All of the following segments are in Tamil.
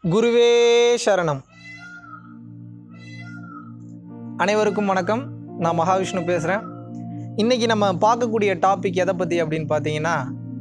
குருவே சரணம் அனைவருக்கும் வணக்கம் நான் மகாவிஷ்ணு பேசுகிறேன் இன்றைக்கி நம்ம பார்க்கக்கூடிய டாபிக் எதை பற்றி அப்படின்னு பார்த்தீங்கன்னா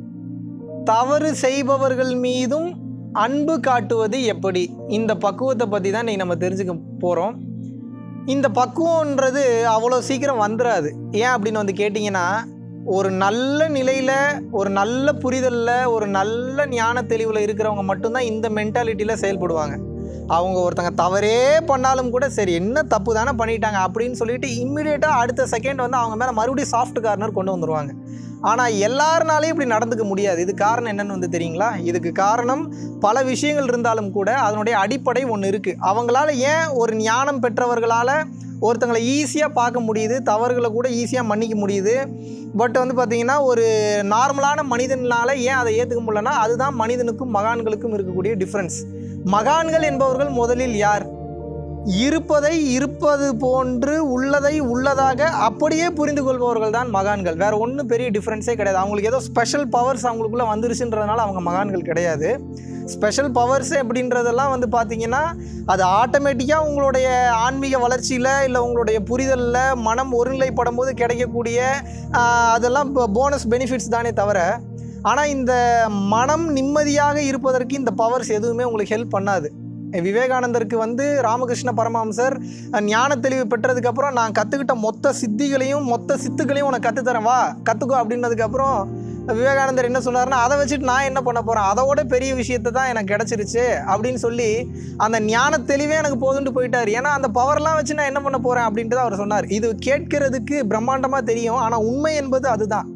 தவறு செய்பவர்கள் மீதும் அன்பு காட்டுவது எப்படி இந்த பக்குவத்தை பற்றி தான் இன்றைக்கி நம்ம தெரிஞ்சுக்க போகிறோம் இந்த பக்குவன்றது அவ்வளோ சீக்கிரம் வந்துடாது ஏன் அப்படின்னு வந்து கேட்டிங்கன்னா ஒரு நல்ல நிலையில் ஒரு நல்ல புரிதலில் ஒரு நல்ல ஞான தெளிவில் இருக்கிறவங்க மட்டும்தான் இந்த மென்டாலிட்டியில் செயல்படுவாங்க அவங்க ஒருத்தங்க தவறே பண்ணாலும் கூட சரி என்ன தப்பு தானே பண்ணிட்டாங்க அப்படின்னு சொல்லிட்டு இம்மிடியேட்டாக அடுத்த செகண்ட் வந்து அவங்க மேலே மறுபடியும் சாஃப்ட் கார்னர் கொண்டு வந்துருவாங்க ஆனால் எல்லாருனாலையும் இப்படி நடந்துக்க முடியாது இது காரணம் என்னன்னு வந்து தெரியுங்களா இதுக்கு காரணம் பல விஷயங்கள் இருந்தாலும் கூட அதனுடைய அடிப்படை ஒன்று இருக்குது அவங்களால ஏன் ஒரு ஞானம் பெற்றவர்களால் ஒருத்தங்களை ஈஸியாக பார்க்க முடியுது தவறுகளை கூட ஈஸியாக மன்னிக்க முடியுது பட் வந்து பார்த்திங்கன்னா ஒரு நார்மலான மனிதனால ஏன் அதை ஏற்றுக்க முடியலன்னா அதுதான் மனிதனுக்கும் மகான்களுக்கும் இருக்கக்கூடிய டிஃப்ரென்ஸ் மகான்கள் என்பவர்கள் முதலில் யார் இருப்பதை இருப்பது போன்று உள்ளதை உள்ளதாக அப்படியே புரிந்து கொள்பவர்கள் தான் மகான்கள் வேற ஒன்றும் பெரிய டிஃப்ரென்ஸே கிடையாது அவங்களுக்கு ஏதோ ஸ்பெஷல் பவர்ஸ் அவங்களுக்குள்ள வந்துருச்சுன்றதுனால அவங்க மகான்கள் கிடையாது ஸ்பெஷல் பவர்ஸ் அப்படின்றதெல்லாம் வந்து பார்த்தீங்கன்னா அது ஆட்டோமேட்டிக்காக உங்களுடைய ஆன்மீக வளர்ச்சியில் இல்லை உங்களுடைய புரிதலில் மனம் ஒருநிலைப்படும் போது கிடைக்கக்கூடிய ஆஹ், அதெல்லாம் போனஸ் பெனிஃபிட்ஸ் தானே தவிர ஆனால் இந்த மனம் நிம்மதியாக இருப்பதற்கு இந்த பவர்ஸ் எதுவுமே உங்களுக்கு ஹெல்ப் பண்ணாது விவேகானந்தருக்கு வந்து ராமகிருஷ்ண பரமஹம்சர் அஹ், ஞான தெளிவு பெற்றதுக்கப்புறம் நான் கற்றுக்கிட்ட மொத்த சித்திகளையும் மொத்த சித்துகளையும் உனக்கு கற்றுத்தரேன் வா கற்றுக்கோ அப்படின்னதுக்கப்புறம் விவேகானந்தர் என்ன சொன்னார்னா அதை வச்சுட்டு நான் என்ன பண்ண போகிறேன் அதோட பெரிய விஷயத்தை தான் எனக்கு கிடச்சிருச்சு அப்படின்னு சொல்லி அந்த ஞான தெளிவே எனக்கு போதுன்ட்டு போயிட்டார் ஏன்னா அந்த பவர்லாம் வச்சு நான் என்ன பண்ண போகிறேன் அப்படின்ட்டு தான் அவர் சொன்னார் இது கேட்கறதுக்கு பிரம்மாண்டமாக தெரியும் ஆனால் உண்மை என்பது அதுதான்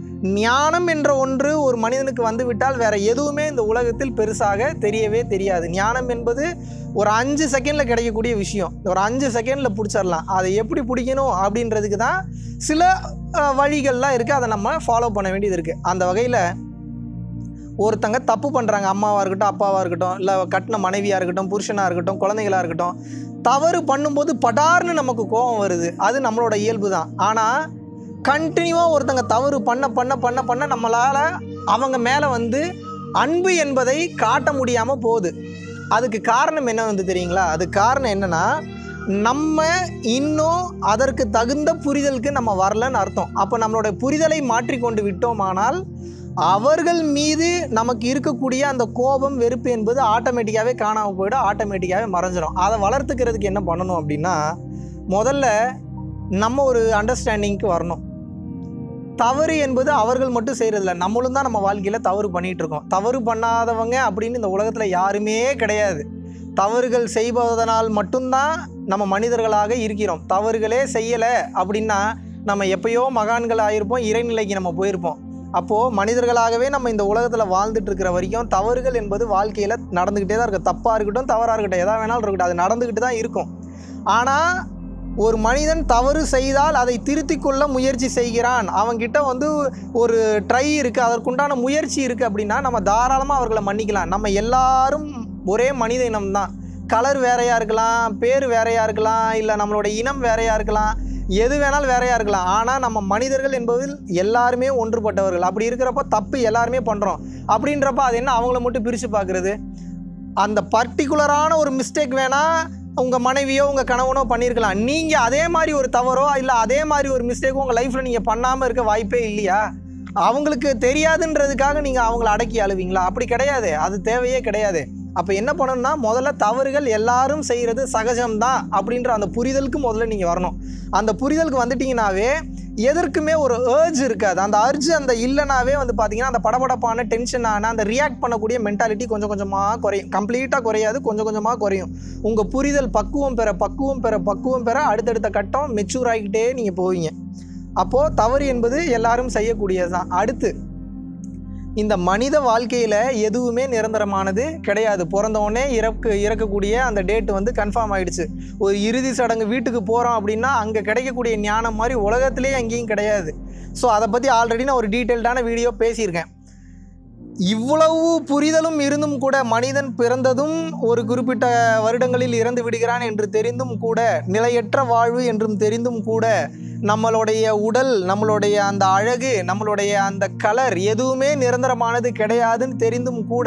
ஞானம் என்ற ஒன்று ஒரு மனிதனுக்கு வந்துவிட்டால் வேற எதுவுமே இந்த உலகத்தில் பெருசாக தெரியவே தெரியாது ஞானம் என்பது ஒரு அஞ்சு செகண்டில் கிடைக்கக்கூடிய விஷயம் ஒரு அஞ்சு செகண்டில் பிடிச்சிடலாம் அதை எப்படி பிடிக்கணும் அப்படின்றதுக்கு தான் சில அஹ், வழிகள்லாம் இருக்குது அதை நம்ம ஃபாலோ பண்ண வேண்டியது இருக்குது அந்த வகையில் ஒருத்தங்க தப்பு பண்ணுறாங்க அம்மாவாக இருக்கட்டும் அப்பாவாக இருக்கட்டும் இல்லை கட்டின மனைவியாக இருக்கட்டும் புருஷனாக இருக்கட்டும் குழந்தைகளாக இருக்கட்டும் தவறு பண்ணும்போது படார்னு நமக்கு கோபம் வருது அது நம்மளோட இயல்பு தான் ஆனால் கண்டினியூவாக ஒருத்தங்க தவறு பண்ண பண்ண பண்ண பண்ண நம்மளால் அவங்க மேலே வந்து அன்பு என்பதை காட்ட முடியாமல் போகுது அதுக்கு காரணம் என்ன வந்து தெரியுங்களா அது காரணம் என்னன்னா நம்ம இன்னும் அதற்கு தகுந்த புரிதலுக்கு நம்ம வரலன்னு அர்த்தம் அப்போ நம்மளோட புரிதலை மாற்றிக்கொண்டு விட்டோமானால் அவர்கள் மீது நமக்கு இருக்கக்கூடிய அந்த கோபம் வெறுப்பு என்பது ஆட்டோமேட்டிக்காகவே காணாமல் போயிடும் ஆட்டோமேட்டிக்காகவே மறைஞ்சிரும் அதை வளர்த்துக்கிறதுக்கு என்ன பண்ணணும் அப்படின்னா முதல்ல நம்ம ஒரு அண்டர்ஸ்டாண்டிங்க்கு வரணும் தவறு என்பது அவர்கள் மட்டும் செய்கிறதில்ல நம்மளும் தான் நம்ம வாழ்க்கையில் தவறு பண்ணிகிட்டு இருக்கோம் தவறு பண்ணாதவங்க அப்படின்னு இந்த உலகத்தில் யாருமே கிடையாது தவறுகள் செய்வதனால் மட்டும்தான் நம்ம மனிதர்களாக இருக்கிறோம் தவறுகளே செய்யலை அப்படின்னா நம்ம எப்பயோ மகான்கள் ஆகிருப்போம் இறைநிலைக்கு நம்ம போயிருப்போம் அப்போது மனிதர்களாகவே நம்ம இந்த உலகத்தில் வாழ்ந்துட்டு இருக்கிற வரைக்கும் தவறுகள் என்பது வாழ்க்கையில் நடந்துக்கிட்டே தான் இருக்கும் தப்பாக இருக்கட்டும் தவறாக இருக்கட்டும் எதா வேணாலும் இருக்கட்டும் அது நடந்துக்கிட்டு தான் இருக்கும் ஆனால் ஒரு மனிதன் தவறு செய்தால் அதை திருத்திக் கொள்ள முயற்சி செய்கிறான் அவன்கிட்ட வந்து ஒரு ட்ரை இருக்குது அதற்குண்டான முயற்சி இருக்குது அப்படின்னா நம்ம தாராளமாக அவர்களை மன்னிக்கலாம் நம்ம எல்லாரும் ஒரே மனித இனம் தான் கலர் வேறையாக இருக்கலாம் பேர் வேறையாக இருக்கலாம் இல்லை நம்மளோட இனம் வேறையாக இருக்கலாம் எது வேணாலும் வேறையாக இருக்கலாம் ஆனால் நம்ம மனிதர்கள் என்பதில் எல்லாருமே ஒன்றுபட்டவர்கள் அப்படி இருக்கிறப்ப தப்பு எல்லாருமே பண்ணுறோம் அப்படின்றப்ப அது என்ன அவங்கள மட்டும் பிரித்து பார்க்குறது அந்த பர்டிகுலரான ஒரு மிஸ்டேக் வேணால் உங்கள் மனைவியோ உங்கள் கணவனோ பண்ணியிருக்கலாம் நீங்கள் அதே மாதிரி ஒரு தவறோ இல்லை அதே மாதிரி ஒரு மிஸ்டேக்கோ உங்கள் லைஃப்பில் நீங்கள் பண்ணாமல் இருக்க வாய்ப்பே இல்லையா அவங்களுக்கு தெரியாதுன்றதுக்காக நீங்கள் அவங்கள அடக்கி அழுவீங்களா அப்படி கிடையாது அது தேவையே கிடையாது அப்போ என்ன பண்ணணும்னா முதல்ல தவறுகள் எல்லாரும் செய்கிறது சகஜம்தான் அப்படின்ற அந்த புரிதலுக்கு முதல்ல நீங்கள் வரணும் அந்த புரிதலுக்கு வந்துட்டீங்கனாவே எதற்குமே ஒரு ஏர்ஜ் இருக்காது அந்த அர்ஜ் அந்த இல்லைனாவே வந்து பார்த்தீங்கன்னா அந்த படபடப்பான டென்ஷனான அந்த ரியாக்ட் பண்ணக்கூடிய மென்டாலிட்டி கொஞ்சம் கொஞ்சமாக குறையும் கம்ப்ளீட்டாக குறையாது கொஞ்சம் கொஞ்சமாக குறையும் உங்கள் புரிதல் பக்குவம் பெற பக்குவம் பெற பக்குவம் பெற அடுத்தடுத்த கட்டம் மெச்சூர் ஆகிக்கிட்டே நீங்கள் போவீங்க அப்போது தவறு என்பது எல்லாரும் செய்யக்கூடியது தான் அடுத்து இந்த மனித வாழ்க்கையில் எதுவுமே நிரந்தரமானது கிடையாது பிறந்த உடனே இறக்கு இறக்கக்கூடிய அந்த டேட் வந்து கன்ஃபார்ம் ஆயிடுச்சு ஒரு இறுதி சடங்கு வீட்டுக்கு போகிறோம் அப்படின்னா அங்கே கிடைக்கக்கூடிய ஞானம் மாதிரி உலகத்திலே எங்கேயும் கிடையாது ஸோ அதை பற்றி ஆல்ரெடி நான் ஒரு டீட்டெயில்டான வீடியோ பேசியிருக்கேன் இவ்வளவு புரிதலும் இருந்தும் கூட மனிதன் பிறந்ததும் ஒரு குறிப்பிட்ட வருடங்களில் இறந்து விடுகிறான் என்று தெரிந்தும் கூட நிலையற்ற வாழ்வு என்றும் தெரிந்தும் கூட நம்மளுடைய உடல் நம்மளுடைய அந்த அழகு நம்மளுடைய அந்த கலர் எதுவுமே நிரந்தரமானது கிடையாதுன்னு தெரிந்தும் கூட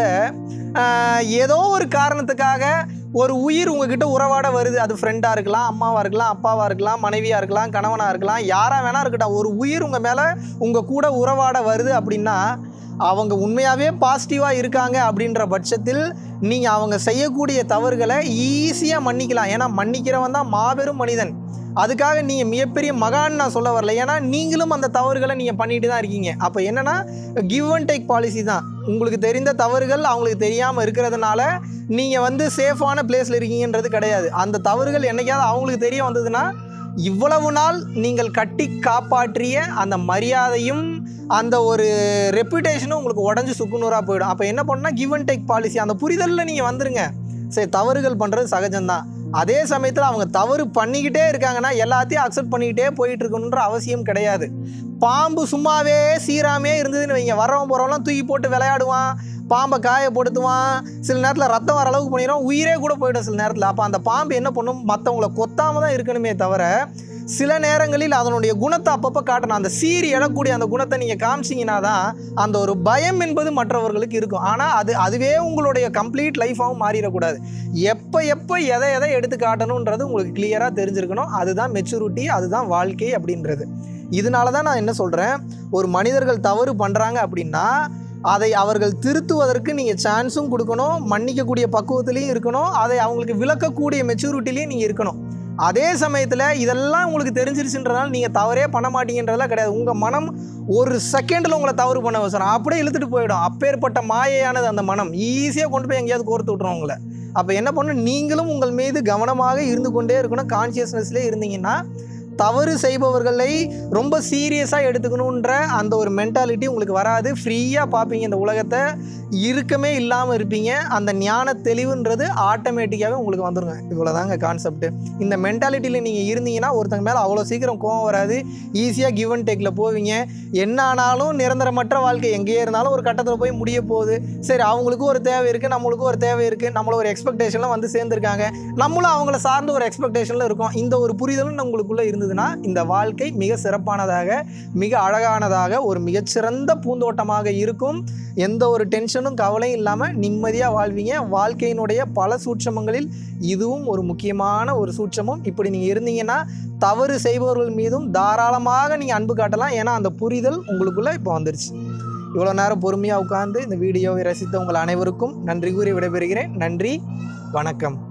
ஆஹ், ஏதோ ஒரு காரணத்துக்காக ஒரு உயிர் உங்ககிட்ட உறவாட வருது அது ஃப்ரெண்டாக இருக்கலாம் அம்மாவாக இருக்கலாம் அப்பாவாக இருக்கலாம் மனைவியாக இருக்கலாம் கணவனாக இருக்கலாம் யாராக வேணா இருக்கட்டும் ஒரு உயிர் உங்கள் மேலே உங்கள் கூட உறவாட வருது அப்படின்னா அவங்க உண்மையாகவே பாசிட்டிவாக இருக்காங்க அப்படின்ற பட்சத்தில் நீங்கள் அவங்க செய்யக்கூடிய தவறுகளை ஈஸியாக மன்னிக்கலாம் ஏன்னா மன்னிக்கிறவன் தான் மாபெரும் மனிதன் அதுக்காக நீங்கள் மிகப்பெரிய மகான் நான் சொல்ல வரல ஏன்னா நீங்களும் அந்த தவறுகளை நீங்கள் பண்ணிட்டு தான் இருக்கீங்க அப்போ என்னென்னா கிவ் அண்ட் டேக் பாலிசி தான் உங்களுக்கு தெரிந்த தவறுகள் அவங்களுக்கு தெரியாமல் இருக்கிறதுனால நீங்கள் வந்து சேஃபான பிளேஸில் இருக்கீங்கன்றது கிடையாது அந்த தவறுகள் என்னைக்காவது அவங்களுக்கு தெரிய வந்ததுன்னா இவ்வளவு நாள் நீங்கள் கட்டி காப்பாற்றிய அந்த மரியாதையும் அந்த ஒரு ரெப்புடேஷனும் உங்களுக்கு உடஞ்சி சுக்குநூறாக போயிடும் அப்போ என்ன பண்ணால் கிவ் அண்ட் டேக் பாலிசி அந்த புரிதலில் நீங்கள் வந்துருங்க சரி தவறுகள் பண்ணுறது சகஜம்தான் அதே சமயத்தில் அவங்க தவறு பண்ணிக்கிட்டே இருக்காங்கன்னா எல்லாத்தையும் அக்செப்ட் பண்ணிக்கிட்டே போயிட்டு இருக்கணுன்ற அவசியம் கிடையாது பாம்பு சும்மாவே சீராமே இருந்ததுன்னு வைங்க வரவன் போகிறவங்களாம் தூக்கி போட்டு விளையாடுவான் பாம்பை காயப்படுத்துவான் சில நேரத்தில் ரத்தம் வர அளவுக்கு பண்ணிடும் உயிரே கூட போயிடும் சில நேரத்தில் அப்போ அந்த பாம்பு என்ன பண்ணும் மற்றவங்கள கொத்தாம தான் இருக்கணுமே தவிர சில நேரங்களில் அதனுடைய குணத்தை அப்பப்போ காட்டணும் அந்த சீறி எழக்கூடிய அந்த குணத்தை நீங்கள் காமிச்சிங்கன்னா தான் அந்த ஒரு பயம் என்பது மற்றவர்களுக்கு இருக்கும் ஆனால் அது அதுவே உங்களுடைய கம்ப்ளீட் லைஃபாகவும் மாறிடக்கூடாது எப்போ எப்போ எதை எதை எடுத்து காட்டணுன்றது உங்களுக்கு கிளியராக தெரிஞ்சிருக்கணும் அதுதான் மெச்சூரிட்டி அதுதான் வாழ்க்கை அப்படின்றது இதனால தான் நான் என்ன சொல்கிறேன் ஒரு மனிதர்கள் தவறு பண்ணுறாங்க அப்படின்னா அதை அவர்கள் திருத்துவதற்கு நீங்கள் சான்ஸும் கொடுக்கணும் மன்னிக்கக்கூடிய பக்குவத்திலையும் இருக்கணும் அதை அவங்களுக்கு விளக்கக்கூடிய மெச்சூரிட்டிலையும் நீங்கள் இருக்கணும் அதே சமயத்தில் இதெல்லாம் உங்களுக்கு தெரிஞ்சிருச்சுன்றதால நீங்கள் தவறே பண்ண மாட்டீங்கன்றதெல்லாம் கிடையாது உங்கள் மனம் ஒரு செகண்டில் உங்களை தவறு பண்ண வச்சிடும் அப்படியே இழுத்துட்டு போயிடும் அப்பேற்பட்ட மாயையானது அந்த மனம் ஈஸியாக கொண்டு போய் எங்கேயாவது கோர்த்து விட்ரும் உங்களை அப்போ என்ன பண்ணும் நீங்களும் உங்கள் மீது கவனமாக இருந்து கொண்டே இருக்கணும் கான்சியஸ்னஸ்லேயே இருந்தீங்கன்னா தவறு செய்பவர்களை ரொம்ப சீரியஸாக எடுத்துக்கணுன்ற அந்த ஒரு மென்டாலிட்டி உங்களுக்கு வராது ஃப்ரீயாக பார்ப்பீங்க இந்த உலகத்தை இறுக்கமே இல்லாமல் இருப்பீங்க அந்த ஞான தெளிவுன்றது ஆட்டோமேட்டிக்காகவே உங்களுக்கு வந்துருங்க இவ்வளோதாங்க கான்செப்ட் இந்த மென்டாலிட்டியில் நீங்கள் இருந்தீங்கன்னா ஒருத்தங்க மேலே அவ்வளோ சீக்கிரம் கோவம் வராது ஈஸியாக கிவ் அண்ட் டேக்கில் போவீங்க என்ன ஆனாலும் நிரந்தரமற்ற வாழ்க்கை எங்கேயே இருந்தாலும் ஒரு கட்டத்தில் போய் முடிய போகுது சரி அவங்களுக்கும் ஒரு தேவை இருக்குது நம்மளுக்கும் ஒரு தேவை இருக்குது நம்மள ஒரு எக்ஸ்பெக்டேஷனில் வந்து சேர்ந்துருக்காங்க நம்மளும் அவங்கள சார்ந்து ஒரு எக்ஸ்பெக்டேஷனில் இருக்கோம் இந்த ஒரு புரிதலும் உங்களுக்குள்ளே இருந்ததுன்னா இந்த வாழ்க்கை மிக சிறப்பானதாக மிக அழகானதாக ஒரு மிகச்சிறந்த பூந்தோட்டமாக இருக்கும் எந்த ஒரு டென்ஷனும் கவலையும் இல்லாமல் நிம்மதியாக வாழ்வீங்க வாழ்க்கையினுடைய பல சூட்சமங்களில் இதுவும் ஒரு முக்கியமான ஒரு சூட்சமும் இப்படி நீங்கள் இருந்தீங்கன்னா தவறு செய்பவர்கள் மீதும் தாராளமாக நீங்கள் அன்பு காட்டலாம் ஏன்னா அந்த புரிதல் உங்களுக்குள்ளே இப்போ வந்துருச்சு இவ்வளோ நேரம் பொறுமையாக உட்கார்ந்து இந்த வீடியோவை ரசித்த உங்கள் அனைவருக்கும் நன்றி கூறி விடைபெறுகிறேன் நன்றி வணக்கம்